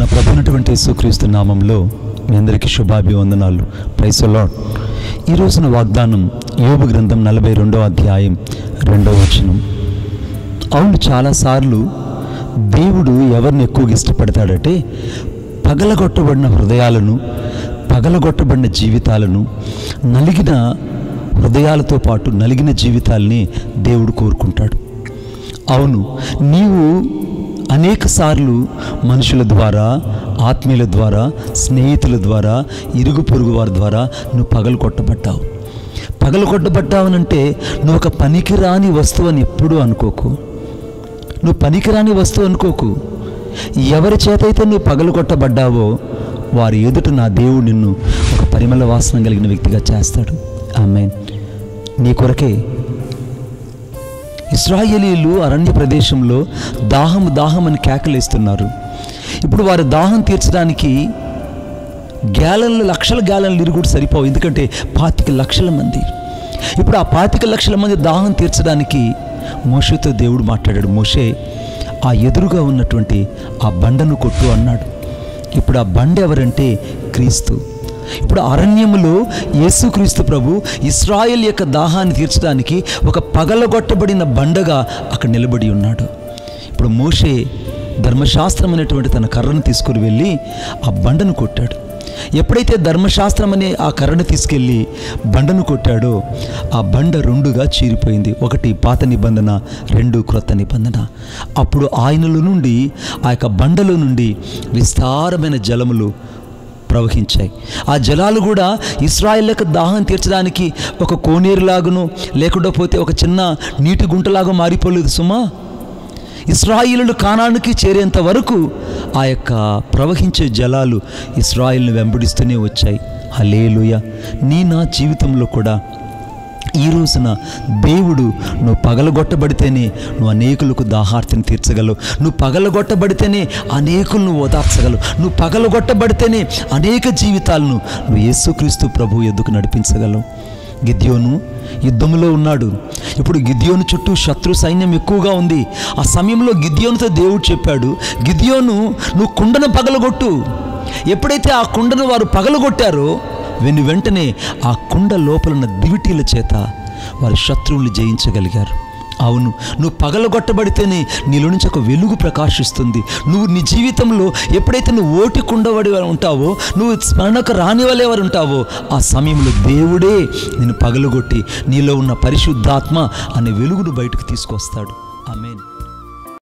ప్రభునటువంటి యేసుక్రీస్తు నామంలో మీ అందరికీ శుభాభివందనాలు ప్రైస్ లాడ్ ఈ రోజున వాగ్దానం యోబు గ్రంథం నలభై రెండో అధ్యాయం రెండో వచనం అవును చాలాసార్లు దేవుడు ఎవరిని ఎక్కువగా ఇష్టపడతాడంటే పగలగొట్టబడిన హృదయాలను పగలగొట్టబడిన జీవితాలను నలిగిన హృదయాలతో పాటు నలిగిన జీవితాల్ని దేవుడు కోరుకుంటాడు అవును నీవు అనేక సార్లు మనుషుల ద్వారా ఆత్మీయుల ద్వారా స్నేహితుల ద్వారా ఇరుగు పొరుగు వారి ద్వారా నువ్వు పగలు కొట్టబడ్డావు పగలు కొట్టబడ్డావనంటే నువ్వు ఒక పనికిరాని వస్తువు అని ఎప్పుడూ అనుకోకు నువ్వు పనికిరాని వస్తువు అనుకోకు ఎవరి చేతైతే నువ్వు పగలు కొట్టబడ్డావో వారి ఎదుట నా దేవుడు నిన్ను ఒక పరిమళ వాసన కలిగిన వ్యక్తిగా చేస్తాడు ఆమె నీ కొరకే ఇస్రాయేలీలు అరణ్య ప్రదేశంలో దాహం దాహం అని కేకలేస్తున్నారు ఇప్పుడు వారి దాహం తీర్చడానికి గ్యాలన్లు లక్షల గ్యాలన్లు నీరు కూడా సరిపోవు ఎందుకంటే పాతిక లక్షల మంది ఇప్పుడు ఆ పాతిక లక్షల మంది దాహం తీర్చడానికి మోషేతో దేవుడు మాట్లాడాడు మోషే ఆ ఎదురుగా ఉన్నటువంటి ఆ బండను కొట్టు అన్నాడు ఇప్పుడు ఆ బండ ఎవరంటే క్రీస్తు ఇప్పుడు అరణ్యములో యేసుక్రీస్తు ప్రభు ఇస్రాయేల్ యొక్క దాహాన్ని తీర్చడానికి ఒక పగలగొట్టబడిన బండగా అక్కడ నిలబడి ఉన్నాడు ఇప్పుడు మోషే ధర్మశాస్త్రం అనేటువంటి తన కర్రను తీసుకుని వెళ్ళి ఆ బండను కొట్టాడు ఎప్పుడైతే ధర్మశాస్త్రం అనే ఆ కర్రను తీసుకెళ్ళి బండను కొట్టాడో ఆ బండ రెండుగా చీరిపోయింది ఒకటి పాత నిబంధన రెండు క్రొత్త నిబంధన అప్పుడు ఆయనలో నుండి ఆ యొక్క బండలో నుండి విస్తారమైన జలములు ప్రవహించాయి ఆ జలాలు కూడా ఇస్రాయిల్లకు దాహం తీర్చడానికి ఒక కోనేరులాగును లేకుండా పోతే ఒక చిన్న నీటి గుంటలాగా మారిపోలేదు సుమా ఇస్రాయిలు కానానికి చేరేంత వరకు ఆ యొక్క ప్రవహించే జలాలు ఇస్రాయిల్ని వెంబడిస్తూనే వచ్చాయి హలేలుయ నీ నా జీవితంలో కూడా ఈ రోజున దేవుడు నువ్వు పగలగొట్టబడితేనే నువ్వు అనేకులకు దాహార్తిని తీర్చగలవు నువ్వు పగలగొట్టబడితేనే అనేకులను ఓదార్చగలవు నువ్వు పగలగొట్టబడితేనే అనేక జీవితాలను నువ్వు యేసుక్రీస్తు ప్రభు ఎద్దుకు నడిపించగలవు గిద్యోను యుద్ధంలో ఉన్నాడు ఇప్పుడు గిద్యోను చుట్టూ శత్రు సైన్యం ఎక్కువగా ఉంది ఆ సమయంలో గిద్యోనుతో దేవుడు చెప్పాడు గిద్యోను నువ్వు కుండను పగలగొట్టు ఎప్పుడైతే ఆ కుండను వారు పగలగొట్టారో వెను వెంటనే ఆ కుండ లోపలున్న దివిటీల చేత వారి శత్రువుల్ని జయించగలిగారు అవును నువ్వు పగలగొట్టబడితేనే నీలో నుంచి ఒక వెలుగు ప్రకాశిస్తుంది నువ్వు నీ జీవితంలో ఎప్పుడైతే నువ్వు ఓటి కుండబడి ఉంటావో నువ్వు స్మరణకు రానివలేవారు ఉంటావో ఆ సమయంలో దేవుడే నిన్ను పగలగొట్టి నీలో ఉన్న పరిశుద్ధాత్మ అనే వెలుగును బయటకు తీసుకొస్తాడు ఆమెన్